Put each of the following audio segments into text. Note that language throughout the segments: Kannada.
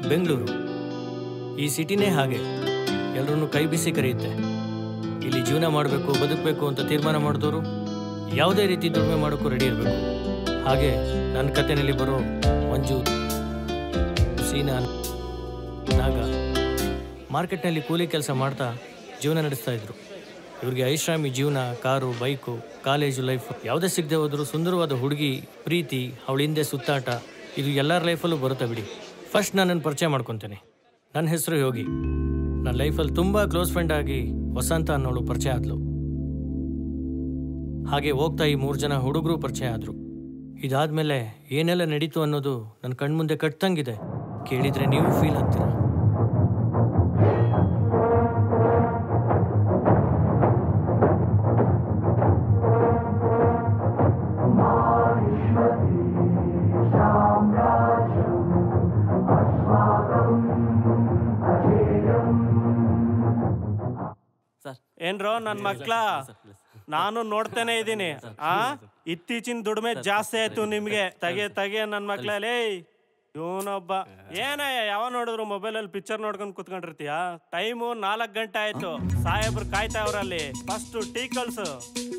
ಬೆಂಗಳೂರು ಈ ಸಿಟಿನೇ ಹಾಗೆ ಎಲ್ಲರನ್ನು ಕೈ ಬಿಸಿ ಕರೆಯುತ್ತೆ ಇಲ್ಲಿ ಜೀವನ ಮಾಡಬೇಕು ಬದುಕಬೇಕು ಅಂತ ತೀರ್ಮಾನ ಮಾಡಿದವರು ಯಾವುದೇ ರೀತಿ ದುಡಿಮೆ ಮಾಡೋಕ್ಕೂ ರೆಡಿ ಇರಬೇಕು ಹಾಗೆ ನನ್ನ ಕಥೆನಲ್ಲಿ ಬರೋ ಮಂಜು ಸೀನಾ ನಾಗ ಮಾರ್ಕೆಟ್ನಲ್ಲಿ ಕೂಲಿ ಕೆಲಸ ಮಾಡ್ತಾ ಜೀವನ ನಡೆಸ್ತಾ ಇದ್ರು ಇವ್ರಿಗೆ ಐಷಾರಾಮಿ ಜೀವನ ಕಾರು ಬೈಕು ಕಾಲೇಜು ಲೈಫ್ ಯಾವುದೇ ಸಿಗದೆ ಹೋದ್ರು ಸುಂದರವಾದ ಹುಡುಗಿ ಪ್ರೀತಿ ಅವಳ ಹಿಂದೆ ಸುತ್ತಾಟ ಇದು ಎಲ್ಲರ ಲೈಫಲ್ಲೂ ಬರುತ್ತೆ ಬಿಡಿ ಫಸ್ಟ್ ನನ್ನನ್ನು ಪರಿಚಯ ಮಾಡ್ಕೊತೇನೆ ನನ್ನ ಹೆಸರು ಯೋಗಿ ನನ್ನ ಲೈಫಲ್ಲಿ ತುಂಬ ಕ್ಲೋಸ್ ಫ್ರೆಂಡ್ ಆಗಿ ವಸಂತ ಅನ್ನೋಳು ಪರಿಚಯ ಆದ್ಲು ಹಾಗೆ ಹೋಗ್ತಾ ಈ ಮೂರು ಜನ ಹುಡುಗರು ಪರಿಚಯ ಆದರು ಇದಾದ್ಮೇಲೆ ಏನೆಲ್ಲ ನಡೀತು ಅನ್ನೋದು ನನ್ನ ಕಣ್ಮುಂದೆ ಕಟ್ತಂಗಿದೆ ಕೇಳಿದ್ರೆ ನೀವು ಫೀಲ್ ಆಗ್ತೀರಾ ಏನ್ರೋ ನನ್ ಮಕ್ಳ ನಾನು ನೋಡ್ತೇನೆ ಇದ್ದೀನಿ ಆ ಇತ್ತೀಚಿನ ದುಡಿಮೆ ಜಾಸ್ತಿ ಆಯ್ತು ನಿಮ್ಗೆ ತಗೆ ತಗೆ ನನ್ ಮಕ್ಳಲ್ಲಿ ಇವನೊಬ್ಬ ಏನಯ್ಯ ಯಾವ ನೋಡಿದ್ರು ಮೊಬೈಲಲ್ಲಿ ಪಿಕ್ಚರ್ ನೋಡ್ಕೊಂಡ್ ಕುತ್ಕೊಂಡಿರ್ತೀಯ ಟೈಮು ನಾಲ್ಕು ಗಂಟೆ ಆಯ್ತು ಸಾಹೇಬ್ರು ಕಾಯ್ತಾ ಅವ್ರಲ್ಲಿ ಫಸ್ಟ್ ಟೀ ಕಳ್ಸು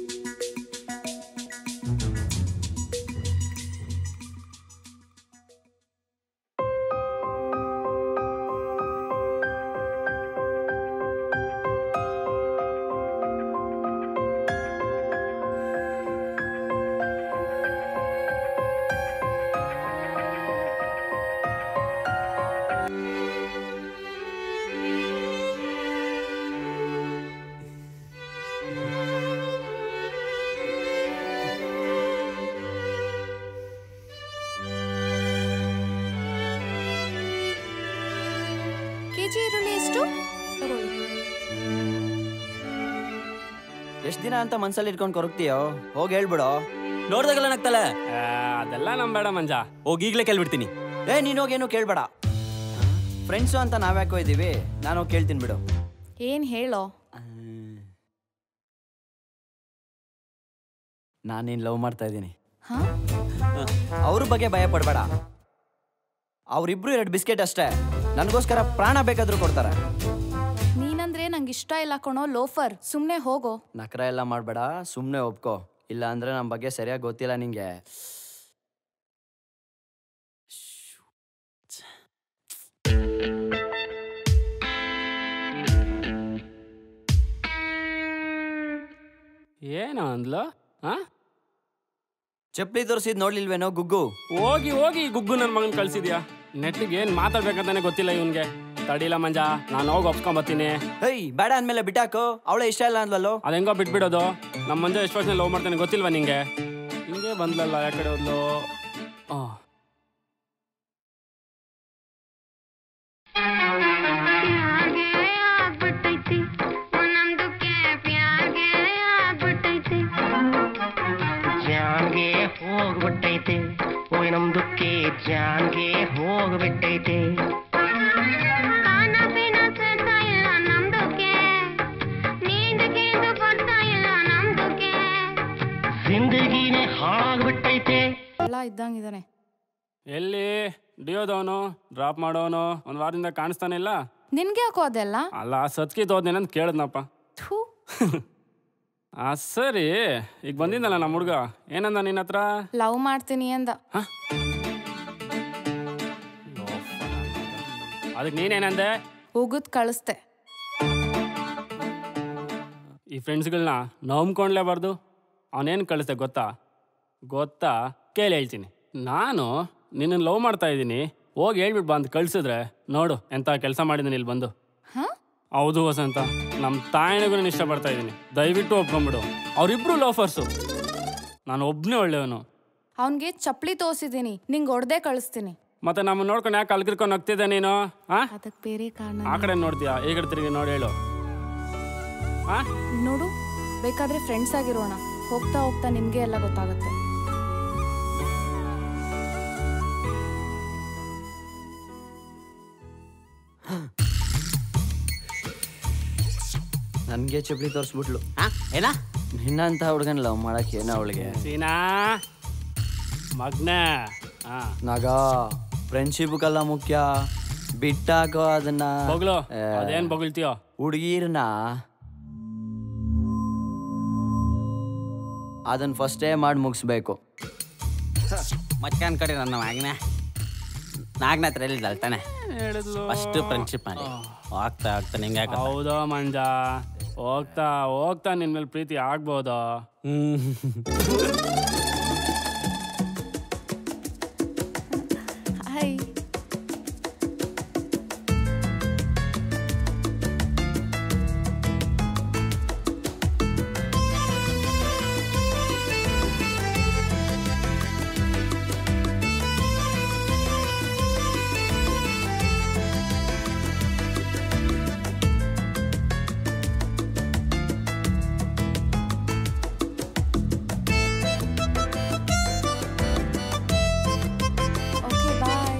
ಕೆಜಿ ಈರುಳ್ಳಿ ಎಷ್ಟು ಎಷ್ಟ್ ದಿನ ಅಂತ ಮನ್ಸಲ್ಲಿ ಇಟ್ಕೊಂಡು ಕೊರಗ್ತೀಯೋ ಹೋಗಿ ಹೇಳ್ಬಿಡೋ ನೋಡ್ದಾಗಲ್ಲ ನಗ್ತಲ್ಲ ಅದೆಲ್ಲ ನಮ್ ಬೇಡ ಮಂಜ ಹೋಗಿ ಈಗ್ಲೇ ಕೇಳ್ಬಿಡ್ತೀನಿ ಏ ನೀನ್ ಹೋಗೇನು ಕೇಳ್ಬೇಡ ಫ್ರೆಂಡ್ಸು ಅಂತ ನಾವ್ಯಾಕೋ ಇದೀವಿ ನಾನು ಹೋಗಿ ಕೇಳ್ತೀನಿ ಬಿಡು ಏನ್ ಹೇಳೋ ನಾನೇನು ಲವ್ ಮಾಡ್ತಾ ಇದ್ದೀನಿ ಹಾ ಅವ್ರ ಬಗ್ಗೆ ಭಯ ಪಡಬೇಡ ಅವ್ರಿಬ್ರು ಎರಡು ಬಿಸ್ಕೆಟ್ ಅಷ್ಟೇ ನನಗೋಸ್ಕರ ಪ್ರಾಣ ಬೇಕಾದ್ರೂ ಕೊಡ್ತಾರೆ ನೀನಂದ್ರೆ ನಂಗೆ ಇಷ್ಟ ಇಲ್ಲ ಕಣೋ ಲೋಫರ್ ಸುಮ್ನೆ ಹೋಗೋ ನಕರ ಎಲ್ಲ ಮಾಡಬೇಡ ಸುಮ್ಮನೆ ಒಪ್ಕೋ ಇಲ್ಲ ಅಂದ್ರೆ ನಮ್ಮ ಬಗ್ಗೆ ಸರಿಯಾಗಿ ಗೊತ್ತಿಲ್ಲ ನಿಂಗೆ ಏನೋ ಅಂದ್ಲು ಹಾ ಚಪ್ಪಲಿ ತೋರಿಸಿದ್ ನೋಡ್ಲಿಲ್ವೇನೋ ಗುಗ್ಗು ಹೋಗಿ ಹೋಗಿ ಗುಗ್ಗು ನನ್ನ ಮಗನ್ ಕಳ್ಸಿದ್ಯಾ ನೆಟ್ಟಿಗೆ ಏನ್ ಮಾತಾಡ್ಬೇಕಂತಾನೆ ಗೊತ್ತಿಲ್ಲ ಇವನ್ಗೆ ತಡಿಲ್ಲ ಮಂಜ ನಾನು ಹೋಗಿ ಒಪ್ಕೊಂಬತ್ತೀನಿ ಹೇಯ್ ಬೇಡ ಅಂದ್ಮೇಲೆ ಬಿಟ್ಟಾಕು ಅವಳೇ ಇಷ್ಟ ಇಲ್ಲ ಅಂದ್ವಲ್ಲೋ ಅದ ಹೆಂಗೋ ಬಿಟ್ಬಿಡೋದು ನಮ್ಮ ಮಂಜ ಎಷ್ಟು ವರ್ಷ ಲವ್ ಮಾಡ್ತಾನೆ ಗೊತ್ತಿಲ್ವಾ ನಿಂಗೆ ಹಿಂಗೆ ಬಂದ್ಲಲ್ಲ ಯಾಕಡೆ ಹೋದ್ಲು ಆ ಜಾನ್ಗೆ ಹೋಗ್ಬಿಟ್ಟೈತೆ ಓಯ್ ನಮ್ದುಕ್ಕೆ ಜಾನ್ಗೆ ಹೋಗ್ಬಿಟ್ಟೈತೆ ಜಿಂದಗಿನೇ ಹಾಗ್ಬಿಟ್ಟೈತೆ ಎಲ್ಲ ಇದ್ದಂಗಿದಾನೆ ಎಲ್ಲಿ ಡಿಯೋದವನು ಡ್ರಾಪ್ ಮಾಡೋನು ಒಂದ್ ವಾರದಿಂದ ಕಾಣಿಸ್ತಾನೆ ಇಲ್ಲ ನಿನ್ಗೆ ಯಾಕೋ ಅದೆಲ್ಲ ಅಲ್ಲ ಸತ್ಕಿ ತೋದ್ನೇನಂತ ಕೇಳಿದ್ನಪ್ಪ ಥೂ ಆ ಸರಿ ಈಗ ಬಂದಿದ್ದಲ್ಲ ನಮ್ಮ ಹುಡ್ಗ ಏನಂದ ನಿನ್ನ ಹತ್ರ ಲವ್ ಮಾಡ್ತೀನಿ ಅಂದ ಅದಕ್ಕೆ ನೀನೇನಂದೆ ಉಗುದ್ ಕಳಿಸ್ದೆ ಈ ಫ್ರೆಂಡ್ಸ್ಗಳನ್ನ ನಂಬ್ಕೊಂಡ್ಲೇಬಾರ್ದು ಅವನೇನು ಕಳಿಸ್ದೆ ಗೊತ್ತಾ ಗೊತ್ತಾ ಕೇಳಿ ಹೇಳ್ತೀನಿ ನಾನು ನಿನ್ನನ್ನು ಲವ್ ಮಾಡ್ತಾ ಇದ್ದೀನಿ ಹೋಗಿ ಹೇಳ್ಬಿಟ್ಟು ಬಂದು ಕಳ್ಸಿದ್ರೆ ನೋಡು ಎಂಥ ಕೆಲಸ ಮಾಡಿದ್ದೀನಿ ಇಲ್ಲಿ ಬಂದು ಹಾ ಹೌದು ವಸಂತ ನಮ್ಮ ತಾಯಿನಿಗೂ ನಾನು ಇಷ್ಟಪಡ್ತಾ ಇದ್ದೀನಿ ದಯವಿಟ್ಟು ಒಪ್ಕೊಂಬಿಡು ಅವರಿಬ್ರು ಲೋಫರ್ಸು ನಾನು ಒಬ್ಬನೇ ಒಳ್ಳೆಯವನು ಅವನ್ಗೆ ಚಪ್ಲಿ ತೋರ್ಸಿದೀನಿ ನಿಂಗೆ ಹೊಡ್ದೆ ಕಳಿಸ್ತೀನಿ ಮತ್ತೆ ನಮ್ಮ ನೋಡ್ಕೊಂಡು ಯಾಕೆ ಅಲ್ಕಿರ್ಕೊಂಡು ಹೋಗ್ತಿದ್ದೆ ನೀನು ಆ ಅದಕ್ಕೆ ಬೇರೆ ಕಾರಣ ಆ ಕಡೆ ನೋಡ್ತೀಯಾ ಈ ಕಡೆ ತಿರುಗಿ ನೋಡಿ ಹೇಳು ಆ ನೋಡು ಬೇಕಾದ್ರೆ ಫ್ರೆಂಡ್ಸ್ ಆಗಿರೋಣ ಹೋಗ್ತಾ ಹೋಗ್ತಾ ನಿಮ್ಗೆ ಎಲ್ಲ ಗೊತ್ತಾಗುತ್ತೆ ನನಗೆ ಚಪ್ಪಲಿ ತೋರಿಸ್ಬಿಟ್ಲು ಏನ ನಿನ್ನಂತ ಹುಡುಗನ ಲವ್ ಮಾಡಕ್ ಏನೋ ಅವಳಿಗೆ ಸೀನಾ ಮಗ್ನ ಹಾ ನಾಗ ಫ್ರೆಂಡ್ಶಿಪ್ಗೆಲ್ಲ ಮುಖ್ಯ ಬಿಟ್ಟಾಕೋ ಅದನ್ನ ಬೊಗ್ಲು ಏ, ಅದೇನ್ ಬೊಗಳ್ತೀಯೋ ಹುಡುಗೀರ್ನ ಅದನ್ನ ಫಸ್ಟೇ ಮಾಡಿ ಮುಗಿಸ್ಬೇಕು ಮಚ್ಚನ್ ಕಡೆ ನನ್ನ ಮಗನ ನಾಲ್ಕನ ಹತ್ರ ಎಲ್ಲಿದ್ದಾಳೆ ತಾನೆ ಹೇಳಿದ್ಲು ಫಸ್ಟ್ ಫ್ರೆಂಡ್ಶಿಪ್ ಮಾಡಿ ಹೋಗ್ತಾ ಹೋಗ್ತಾ ನಿಂಗೆ ಯಾಕೆ ಹೌದಾ ಮಂಜ ಹೋಗ್ತಾ ಹೋಗ್ತಾ ನಿನ್ ಮೇಲೆ ಪ್ರೀತಿ ಆಗ್ಬೋದಾ ಹಾಯ್ ಓಕೆ ಬಾಯ್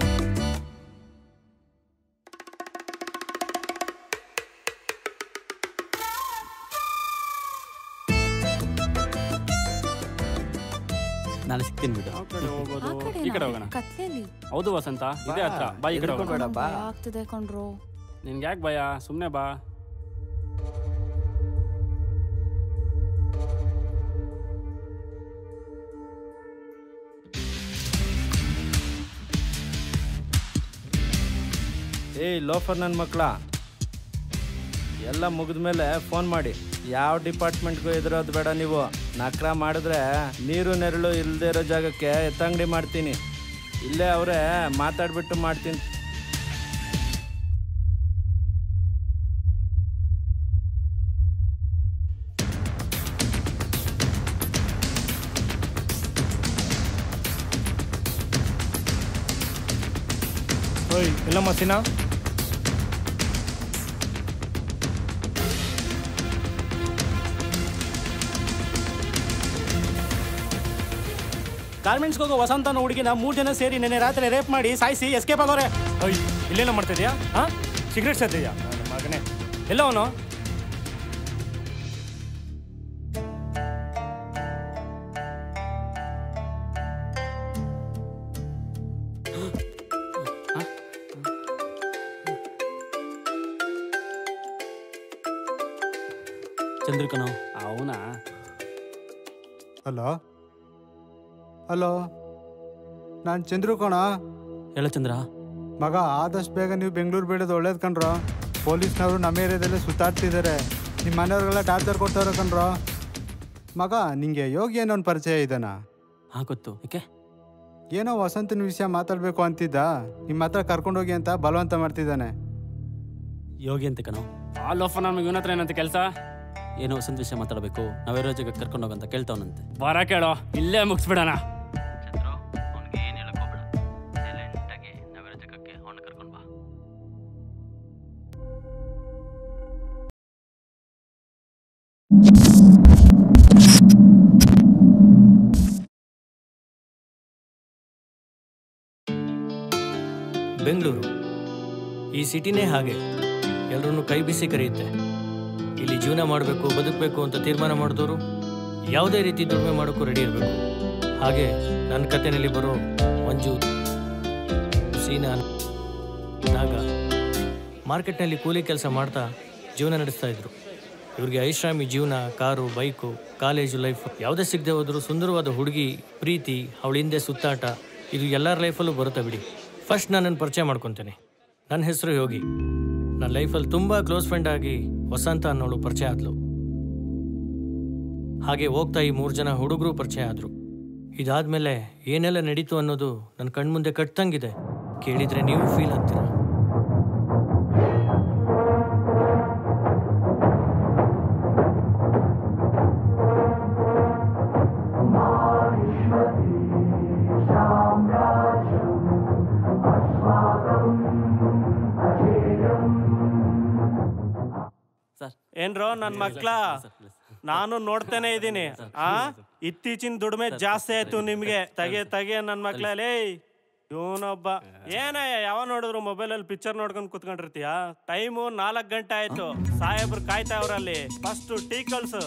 ನಾನು ಸಿಗ್ತೀನಿ ಬಿಡು ಆ ಕಡೆ ಹೋಗೋದು ಆ ಈ ಕಡೆ ಕಡೆ ಹೋಗೋಣ ಕತ್ಲೆಯಲ್ಲಿ ಹೌದು ವಸಂತ ಇದೇ ಹತ್ರ ಬಾ ಈ ಕಡೆ ಹೋಗೋಣ ಬೇಡ ಬಾ ಭಯ ಆಗ್ತಿದೆ ಕಣ್ರು ನಿನ್ಗೆ ಯಾಕೆ ಭಯ ಸುಮ್ಮನೆ ಬಾ ಏಯ್ ಲೋಫರ್ ನನ್ನ ಮಕ್ಕಳ ಎಲ್ಲ ಮುಗಿದ್ಮೇಲೆ ಫೋನ್ ಮಾಡಿ ಯಾವ ಡಿಪಾರ್ಟ್ಮೆಂಟ್ಗೂ ಎದುರೋದು ಬೇಡ ನೀವು ನಕ್ರ ಮಾಡಿದ್ರೆ ನೀರು ನೆರಳು ಇಲ್ಲದೆ ಇರೋ ಜಾಗಕ್ಕೆ ಎತ್ತಂಗಡಿ ಮಾಡ್ತೀನಿ ಇಲ್ಲೇ ಅವರೇ ಮಾತಾಡ್ಬಿಟ್ಟು ಮಾಡ್ತೀನಿ ಓಯ್ ಇಲ್ಲ ಮಸಿನ ಗಾರ್ಮೆಂಟ್ಸ್ಗೆ ಹೋಗೋ ವಸಂತನ ಹುಡುಗಿನ ಮೂರು ಜನ ಸೇರಿ ನೆನ್ನೆ ರಾತ್ರಿ ರೇಪ್ ಮಾಡಿ ಸಾಯಿಸಿ ಎಸ್ಕೇಪ್ ಆಗೋರೆ ಅಯ್ಯ ಇಲ್ಲೇನೋ ಮಾಡ್ತಿದ್ಯಾ ಹಾಂ ಸಿಗರೇಟ್ ಸೇರ್ತಿದ್ಯಾ ಮಗನೇ ಎಲ್ಲ ಅವನು ಚಂದ್ರಕನೋ ಅವನಾ ಹಲೋ ಹಲೋ ನಾನು ಚಂದ್ರು ಕಣ ಹೇಳ ಚಂದ್ರ ಮಗ ಆದಷ್ಟು ಬೇಗ ನೀವು ಬೆಂಗಳೂರು ಬಿಡೋದು ಒಳ್ಳೇದು ಕಣ್ರೋ ಪೊಲೀಸ್ನವರು ನಮ್ಮ ಏರಿಯಾದಲ್ಲೇ ಸುತ್ತಾಡ್ತಿದ್ದಾರೆ ನಿಮ್ಮ ಮನೆಯವ್ರಿಗೆಲ್ಲ ಟಾರ್ಚರ್ ಕೊಡ್ತಾರೆ ಕಣ್ರೋ ಮಗ ನಿಂಗೆ ಯೋಗಿ ಅನ್ನೋ ಒಂದು ಪರಿಚಯ ಇದ್ದಾನ ಹಾ ಗೊತ್ತು ಯಾಕೆ ಏನೋ ವಸಂತನ ವಿಷಯ ಮಾತಾಡಬೇಕು ಅಂತಿದ್ದ ನಿಮ್ಮ ಹತ್ರ ಕರ್ಕೊಂಡೋಗಿ ಅಂತ ಬಲವಂತ ಮಾಡ್ತಿದ್ದಾನೆ ಯೋಗಿ ಅಂತ ಕಣೋ ಆ ಲೋಫ ನಮ್ಗೆ ಇವನ ಹತ್ರ ಏನಂತ ಕೆಲಸ ಏನೋ ವಸಂತ ವಿಷಯ ಮಾತಾಡಬೇಕು ನಾವಿರೋ ಜಾಗಕ್ಕೆ ಕರ್ಕೊಂಡು ಹೋಗಂತ ಕೇಳ್ತಾವನಂತೆ ಬರ ಕೇಳೋ ಇಲ್ಲೇ ಮುಗಿಸ್ಬಿಡೋಣ ಚಂದ್ರು ಅವ್ನಿಗೆ ಏನು ಹೇಳಕ್ ಹೋಗ್ಬೇಡ ಸೈಲೆಂಟಾಗಿ ನಾವಿರೋ ಜಾಗಕ್ಕೆ ಅವನ್ನ ಕರ್ಕೊಂಡು ಬಾ ಬೆಂಗಳೂರು ಈ ಸಿಟಿನೇ ಹಾಗೆ ಎಲ್ಲರನ್ನು ಕೈ ಬಿಸಿ ಕರೆಯುತ್ತೆ ಇಲ್ಲಿ ಜೀವನ ಮಾಡಬೇಕು ಬದುಕಬೇಕು ಅಂತ ತೀರ್ಮಾನ ಮಾಡಿದವರು ಯಾವುದೇ ರೀತಿ ದುಡಿಮೆ ಮಾಡೋಕ್ಕೂ ರೆಡಿ ಇರಬೇಕು ಹಾಗೆ ನನ್ನ ಕಥೆನಲ್ಲಿ ಬರೋ ಮಂಜು ಸೀನಾ ನಾಗ ಮಾರ್ಕೆಟ್ನಲ್ಲಿ ಕೂಲಿ ಕೆಲಸ ಮಾಡ್ತಾ ಜೀವನ ನಡೆಸ್ತಾ ಇದ್ರು ಇವ್ರಿಗೆ ಐಷಾರಾಮಿ ಜೀವನ ಕಾರು ಬೈಕು ಕಾಲೇಜು ಲೈಫ್ ಯಾವುದೇ ಸಿಗದೆ ಹೋದ್ರು ಸುಂದರವಾದ ಹುಡುಗಿ ಪ್ರೀತಿ ಅವಳ ಹಿಂದೆ ಸುತ್ತಾಟ ಇದು ಎಲ್ಲರ ಲೈಫಲ್ಲೂ ಬರುತ್ತೆ ಬಿಡಿ ಫಸ್ಟ್ ನನ್ನನ್ನು ಪರಿಚಯ ಮಾಡ್ಕೊತೇನೆ ನನ್ನ ಹೆಸರು ಯೋಗಿ ನನ್ನ ಲೈಫಲ್ಲಿ ತುಂಬ ಕ್ಲೋಸ್ ಫ್ರೆಂಡ್ ಆಗಿ ವಸಂತ ಅನ್ನೋಳು ಪರಿಚಯ ಆದ್ಲು ಹಾಗೆ ಹೋಗ್ತಾ ಈ ಮೂರು ಜನ ಹುಡುಗರು ಪರಿಚಯ ಆದರು ಇದಾದ್ಮೇಲೆ ಏನೆಲ್ಲ ನಡೀತು ಅನ್ನೋದು ನನ್ನ ಕಣ್ಮುಂದೆ ಕಟ್ತಂಗಿದೆ ಕೇಳಿದ್ರೆ ನೀವು ಫೀಲ್ ಆಗ್ತೀರಾ ಸರ್ ಏನ್ರೋ ನನ್ನ ಮಕ್ಳ ನಾನು ನೋಡ್ತಾನೆ ಇದ್ದೀನಿ ಆ ಇತ್ತೀಚಿನ ದುಡಿಮೆ ಜಾಸ್ತಿ ಆಯ್ತು ನಿಮ್ಗೆ ತಗೆ ತಗೆ ನನ್ನ ಮಕ್ಳಲ್ಲಿ ಇವನೊಬ್ಬ ಏನಯ್ಯ ಯಾವ ನೋಡಿದ್ರು ಮೊಬೈಲಲ್ಲಿ ಪಿಕ್ಚರ್ ನೋಡ್ಕೊಂಡು ಕುತ್ಕೊಂಡಿರ್ತೀಯ ಟೈಮು ನಾಲ್ಕು ಗಂಟೆ ಆಯ್ತು ಸಾಹೇಬ್ರು ಕಾಯ್ತಾ ಅವ್ರಲ್ಲಿ ಫಸ್ಟ್ ಟೀ ಕಳ್ಸು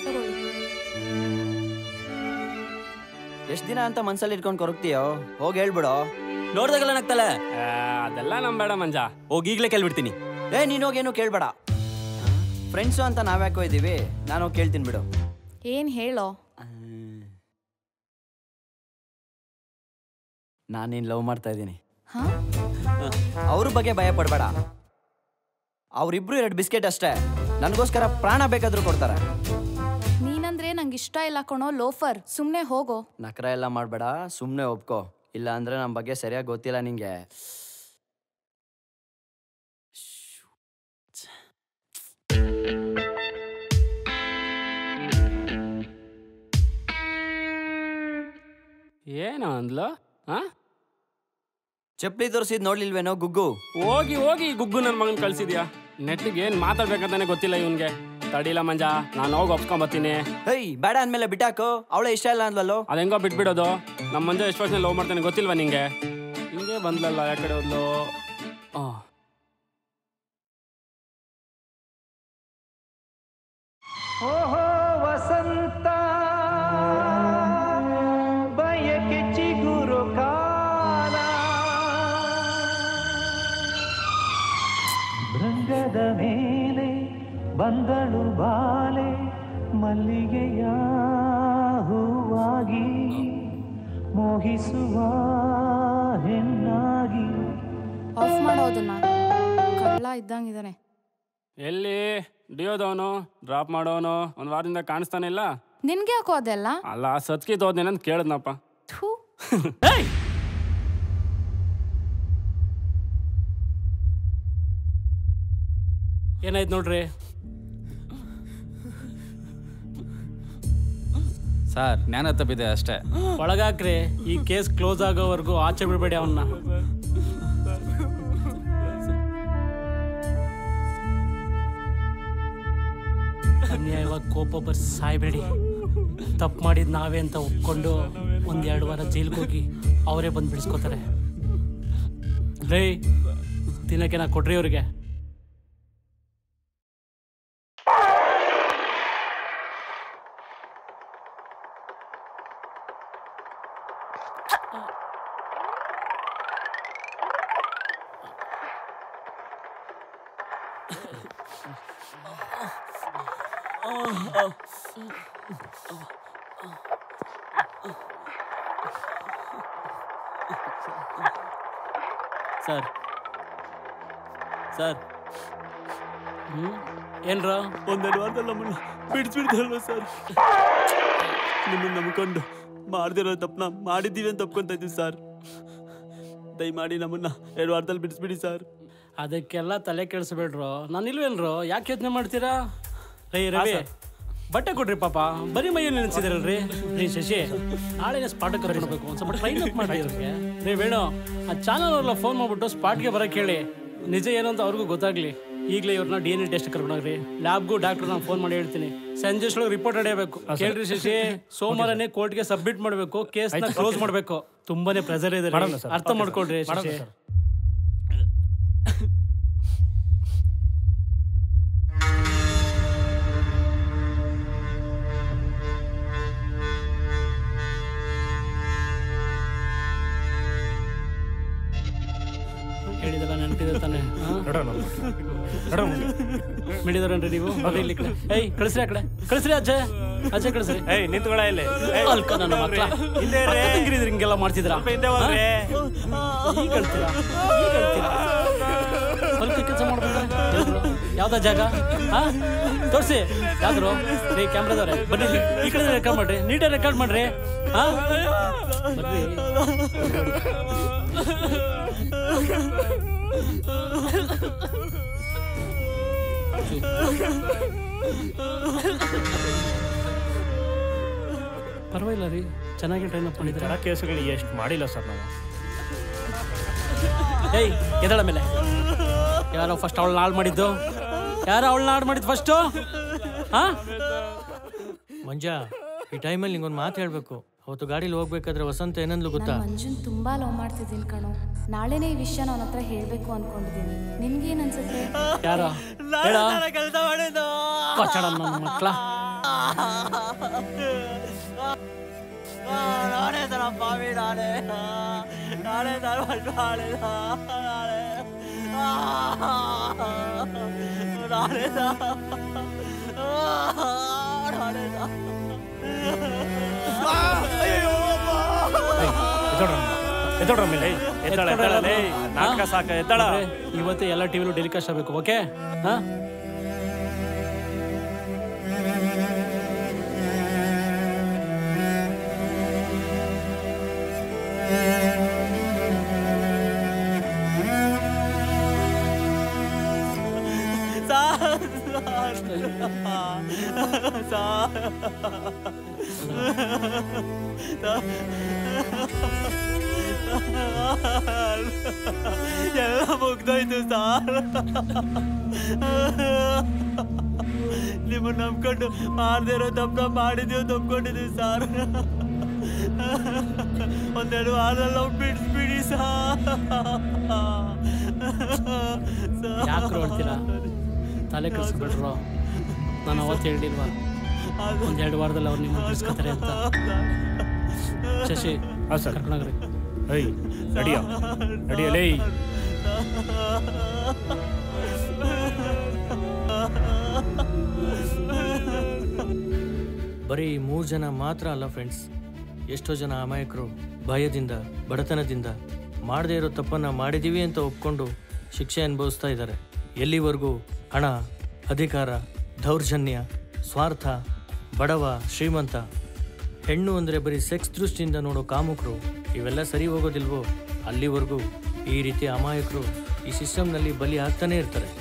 ತಗೊಳ್ಳಿ ಎಷ್ಟ್ ದಿನ ಅಂತ ಮನ್ಸಲ್ಲಿ ಇಟ್ಕೊಂಡು ಕೊರಗ್ತೀಯೋ ಹೋಗಿ ಹೇಳ್ಬಿಡು ನೋಡ್ದಾಗಲ್ಲ ನಗ್ತಲ್ಲ ಆ, ಅದೆಲ್ಲ ನಂಬೇಡ ಮಂಜ ಹೋಗಿ ಈಗಲೇ ಕೇಳ್ಬಿಡ್ತೀನಿ ಏ ನೀನ್ ಹೋಗೇನು ಕೇಳ್ಬೇಡ ಫ್ರೆಂಡ್ಸು ಅಂತ ನಾವ್ಯಾಕೋ ಇದ್ದೀವಿ ನಾನು ಹೋಗಿ ಕೇಳ್ತೀನಿ ಬಿಡು ಏನ್ ಹೇಳೋ ನಾನು ನೀನು ಲವ್ ಮಾಡ್ತಾ ಇದ್ದೀನಿ ಹಾ ಅವ್ರ ಬಗ್ಗೆ ಭಯ ಪಡಬೇಡ ಅವ್ರಿಬ್ರು ಎರಡು ಬಿಸ್ಕೆಟ್ ಅಷ್ಟೇ ನನಗೋಸ್ಕರ ಪ್ರಾಣ ಬೇಕಾದ್ರೂ ಕೊಡ್ತಾರೆ ನೀನಂದ್ರೆ ನಂಗೆ ಇಷ್ಟ ಇಲ್ಲ ಕಣೋ ಲೋಫರ್ ಸುಮ್ನೆ ಹೋಗೋ ನಕರ ಎಲ್ಲ ಮಾಡಬೇಡ ಸುಮ್ಮನೆ ಒಪ್ಕೋ ಇಲ್ಲ ಅಂದ್ರೆ ನಮ್ಮ ಬಗ್ಗೆ ಸರಿಯಾಗಿ ಗೊತ್ತಿಲ್ಲ ನಿಂಗೆ ಏನೋ ಅಂದ್ಲು ಹಾ ಚಪ್ಪಲಿ ತೋರಿಸಿದ್ ನೋಡ್ಲಿಲ್ವೇನೋ ಗುಗ್ಗು ಹೋಗಿ ಹೋಗಿ ಗುಗ್ಗು ನನ್ನ ಮಗನ್ ಕಳ್ಸಿದ್ಯಾ ನೆಟ್ಟಿಗೆ ಏನ್ ಮಾತಾಡ್ಬೇಕಂತಾನೆ ಗೊತ್ತಿಲ್ಲ ಇವನ್ಗೆ ತಡಿಲ್ಲ ಮಂಜ ನಾನು ಹೋಗಿ ಒಪ್ಕೊಂಬತ್ತೀನಿ ಹೇಯ್ ಬೇಡ ಅಂದ್ಮೇಲೆ ಬಿಟ್ಟಾಕು ಅವಳೇ ಇಷ್ಟ ಇಲ್ಲ ಅಂದ್ಲಲ್ಲೋ ಅದ ಹೆಂಗೋ ಬಿಟ್ಬಿಡೋದು ನಮ್ಮ ಮಂಜ ಎಷ್ಟು ವರ್ಷ ಲವ್ ಮಾಡ್ತಾನೆ ಗೊತ್ತಿಲ್ವಾ ನಿಂಗೆ ಹಿಂಗೆ ಬಂದ್ಲಲ್ಲ ಯಾ ಕಡೆ ಹೋದ್ಲು ಆ. ಓಹೋ ವಸಂತ ಬಯಕೆ ಚಿಗುರು ಕಾಲ ಭೃಂಗದ ಮೇಲೆ ಬಂದಳು ಬಾಲೆ ಮಲ್ಲಿಗೆಯ ಹೂವಾಗಿ ಮೋಹಿಸುವ ಹೆಣ್ಣಾಗಿ ಆಫ್ ಮಾಡೋದನ್ನ ಕಳ್ಳ ಇದ್ದಂಗಿದಾನೆ ಎಲ್ಲಿ ಡಿಯೋದವನು ಡ್ರಾಪ್ ಮಾಡೋನು ಒಂದ್ ವಾರದಿಂದ ಕಾಣಿಸ್ತಾನೆ ಇಲ್ಲ ನಿನ್ಗೆ ಯಾಕೋ ಅದೆಲ್ಲ ಅಲ್ಲ ಸತ್ಕಿ ತೋದ್ನೇನಂತ ಕೇಳಿದ್ನಪ್ಪ ಥೂ ಏನಾಯ್ತು ನೋಡ್ರಿ ಸರ್ ಜ್ಞಾನ ತಪ್ಪಿದೆ ಅಷ್ಟೇ ಒಳಗಾಕ್ರಿ ಈ ಕೇಸ್ ಕ್ಲೋಸ್ ಆಗೋವರೆಗೂ ಆಚೆ ಬಿಡಬೇಡಿ ಅವನ್ನ ಅನ್ಯಾಯವಾಗಿ ಕೋಪ ಬರ್ಸಿ ಸಾಯ್ಬೇಡಿ ತಪ್ಪು ಮಾಡಿದ್ ನಾವೇ ಅಂತ ಒಪ್ಕೊಂಡು ಒಂದೆರಡು ವಾರ ಜೈಲಿಗೆ ಹೋಗಿ ಅವರೇ ಬಂದು ಬಿಡಿಸ್ಕೋತಾರೆ ರೇ ತಿನ್ನಕ್ಕೆ ನಾ ಕೊಡ್ರಿ ಅವ್ರಿಗೆ ಸರ್ ಸರ್ ಏನ್ರ ಒಂದೆರಡು ವಾರದಲ್ಲಿ ನಮ್ಮನ್ನ ಬಿಡಿಸ್ಬಿಡ್ತಾರಲ್ವ ಸರ್ ನಿಮ್ಮನ್ನ ನಂಬ್ಕೊಂಡು ಮಾಡ್ದಿರೋ ತಪ್ಪನ್ನ ಮಾಡಿದ್ದೀವಿ ಅಂತ ಒಪ್ಕೊಂತ ಇದ್ದೀವಿ ಸರ್ ದಯಮಾಡಿ ನಮ್ಮನ್ನ ಎರಡು ವಾರದಲ್ಲಿ ಬಿಡಿಸ್ಬಿಡಿ ಸರ್ ಅದಕ್ಕೆಲ್ಲ ತಲೆ ಕೆಡಿಸ್ಬೇಡ್ರು ನಾನು ಇಲ್ವೇನ್ರು ಯಾಕೆ ಯೋಚನೆ ಮಾಡ್ತೀರಾ ರೈ ರವಿ ಬಟ್ಟೆ ಕೊಡ್ರಿ ಪಾಪ ಬರೀ ಮೈಯಲ್ಲಿ ನೆನೆಸಿದಿರಲ್ರಿ ರೀ ಶಶಿ ನಾಳೆನೇ ಸ್ಪಾಟ್ ಕರ್ಕೊಳ್ಬೇಕು ಒಂದು ಸ್ವಲ್ಪ ಟ್ರೈನ್ ಅಪ್ ಮಾಡಿ ಇವ್ರಿಗೆ ರೀ ವೇಣು ಆ ಚಾನಲ್ ಅವ್ರೆಲ್ಲ ಫೋನ್ ಮಾಡ್ಬಿಟ್ಟು ಸ್ಪಾಟ್ಗೆ ಬರಕ್ಕೆ ಹೇಳಿ ನಿಜ ಏನು ಅಂತ ಅವ್ರಿಗೂ ಗೊತ್ತಾಗ್ಲಿ ಈಗಲೇ ಇವ್ರನ್ನ ಡಿ ಎನ್ ಎ ಟೆಸ್ಟ್ ಕರ್ಕೊಂಡೋಗ್ರಿ ಲ್ಯಾಬ್ಗೂ ಡಾಕ್ಟರ್ ನಾನು ಫೋನ್ ಮಾಡಿ ಹೇಳ್ತೀನಿ ಸಂಜೆ ಅಷ್ಟೊಳಗೆ ರಿಪೋರ್ಟ್ ನಡೆಯಬೇಕು ಕೇಳ್ರಿ ಶಶಿ ಸೋಮವಾರನೇ ಕೋರ್ಟ್ಗೆ ಸಬ್ಮಿಟ್ ಮಾಡಬೇಕು ಕೇಸ್ನ ಕ್ಲೋಸ್ ಮಾಡಬೇಕು ತುಂಬಾನೇ ಪ್ರೆಸರ್ ಇದೆ ರೀ. ಅರ್ಥ ಮಾಡ್ಕೊಳ್ರಿ ಶಶಿ ಹೇಳಿದಲ್ಲ ನೆನಪಿದೆ ತಾನೆ ಮಿಡಿದವ್ರನ್ರಿ ನೀವು ಬರ್ರಿ ಇಲ್ಲಿ ಈ ಕಡೆ. ಏಯ್ ಕಳಿಸ್ರಿ ಆ ಕಡೆ ಕಳಿಸ್ರಿ ಅಜ್ಜೆ ಅಜ್ಜೆ ಕಳಿಸ್ರಿ ಏಯ್ ನಿಂತ್ಕೊಳ ಇಲ್ಲಿ ಅಲ್ಕ ನನ್ನ ಮಕ್ಳ ಹಿಂದೆ ಇರ್ರಿ. ಅಕ್ಕ ತಂಗಿರಿದ್ರು ಹಿಂಗೆಲ್ಲ ಮಾಡ್ತಿದ್ರ ಸ್ವಲ್ಪ ಹಿಂದೆ ಹೋಗ್ರಿ. ಈಗ ಹೇಳ್ತೀರಾ ಈಗ ಹೇಳ್ತೀರಾ ಹೊಲಕ್ಕೆ ಕೆಲಸ ಮಾಡ್ಬೇಕಾದ್ರೆ ಯಾವ್ದ ಜಾಗ ಹಾ ತೋರಿಸಿ ಯಾವ್ದ್ರು ರೀ ಕ್ಯಾಮ್ರಾದವ್ರೆ ಬನ್ನಿ ಇಲ್ಲಿ. ಈ ಕಡೆ ರೆಕಾರ್ಡ್ ಮಾಡ್ರಿ ನೀಟಾಗಿ ರೆಕಾರ್ಡ್ ಮಾಡ್ರಿ ಹಾ ಬರ್ರಿ ಪರವಾಗಿಲ್ಲ ರೀ ಚೆನ್ನಾಗಿ ಟ್ರೈನ್ ಅಪ್ ಮಾಡಿದ್ರೆ ಕೇಸುಗಳು ಎಷ್ಟು ಮಾಡಿಲ್ಲ ಸರ್ ನಾವು ಏಯ್ ಎದಳ ಮೇಲೆ ಯಾರೋ ಫಸ್ಟ್ ಅವಳನ್ನ ಹಾಳು ಮಾಡಿದ್ದು ಯಾರೋ ಅವಳನ್ನ ಹಾಳು ಮಾಡಿದ್ದು ಫಸ್ಟು ಹಾ ಮಂಜ ಈ ಟೈಮಲ್ಲಿ ನಿಂಗೊಂದು ಮಾತು ಹೇಳ್ಬೇಕು ಅವತ್ತು ಗಾಡೀಲಿ ಹೋಗ್ಬೇಕಾದ್ರೆ ವಸಂತ ಏನಂದ್ಲು ಗೊತ್ತಾ ನಾನು ಮಂಜುನ್ ತುಂಬಾ ಲವ್ ಮಾಡ್ತಿದ್ದೀನಿ ಕಣೋ ನಾಳೆನೇ ಈ ವಿಷಯ ಅವನ ಹತ್ರ ಹೇಳ್ಬೇಕು ಅನ್ಕೊಂಡಿದ್ದೀನಿ ನಿನ್ಗೇನ್ ಅನ್ಸುತ್ತೆ ಯಾರ ಹೇಳ ಕಚ್ಚಡ ನನ್ನ ಮಕ್ಳ ನಾನೇ ತರ ಪಾವಿ ನಾನೇ ನಾನೇ ತರ ನಾನೇ ನಾನೇ ನಾನೇ ಎದ್ದೋಡ್ರ ಮೇಲೆ ಎದ್ದಾಳ ಎದ್ದಾಳ ಲೇ ನಾಟಕ ಸಾಕ ಎದ್ದಾಳ ಇವತ್ತು ಎಲ್ಲ ಟಿವಿಲೂ ಟೆಲಿಕಾಸ್ಟ್ ಆಗಬೇಕು ಓಕೆ ಹಾ ಎಲ್ಲ ಮುಗ್ದೋಯ್ತು ಸಾರ್ ನಿಮ್ಮನ್ನ ನಂಬ್ಕೊಂಡು ಮಾಡದೇ ಇರೋ ತಪ್ಪ ಮಾಡಿದೀವಿ ತಪ್ಕೊಂಡಿದೀವಿ ಸಾರ್ ಒಂದೆರಡು ವಾರದಲ್ಲಿ ಅವ್ರು ಬಿಡಿಸ್ಬಿಡಿ ಸಾರ್ ಯಾಕೆ ನೋಡ್ತೀರಾ ತಲೆ ಕೆಡಿಸ್ಬಿಟ್ರು ನಾನು ಅವತ್ತು ಹೇಳಿಲ್ವಾ ಒಂದೆರಡು ವಾರದಲ್ಲಿ ಅವ್ರು ನಿಮ್ಮ ಬಿಡಿಸ್ಕೊತಾರೆ ಅಂತ ಶಶಿ ಹಾಂ ಸರ್ ಕರ್ಕೊಂಡೋಗ್ರಿ ಏಯ್ ನಡಿಯ ನಡಿಯಲೇ ಬರೀ ಈ ಮೂರು ಜನ ಮಾತ್ರ ಅಲ್ಲ ಫ್ರೆಂಡ್ಸ್ ಎಷ್ಟೋ ಜನ ಅಮಾಯಕರು ಭಯದಿಂದ ಬಡತನದಿಂದ ಮಾಡದೇ ಇರೋ ತಪ್ಪನ್ನು ಮಾಡಿದ್ದೀವಿ ಅಂತ ಒಪ್ಕೊಂಡು ಶಿಕ್ಷೆ ಅನುಭವಿಸ್ತಾ ಇದ್ದಾರೆ ಎಲ್ಲಿವರೆಗೂ ಹಣ ಅಧಿಕಾರ ದೌರ್ಜನ್ಯ ಸ್ವಾರ್ಥ ಬಡವ ಶ್ರೀಮಂತ ಹೆಣ್ಣು ಅಂದರೆ ಬರೀ ಸೆಕ್ಸ್ ದೃಷ್ಟಿಯಿಂದ ನೋಡೋ ಕಾಮುಕರು ಇವೆಲ್ಲ ಸರಿ ಹೋಗೋದಿಲ್ವೋ ಅಲ್ಲಿವರೆಗೂ ಈ ರೀತಿ ಅಮಾಯಕರು ಈ ಸಿಸ್ಟಮ್ನಲ್ಲಿ ಬಲಿ ಆಗ್ತಾನೆ ಇರ್ತಾರೆ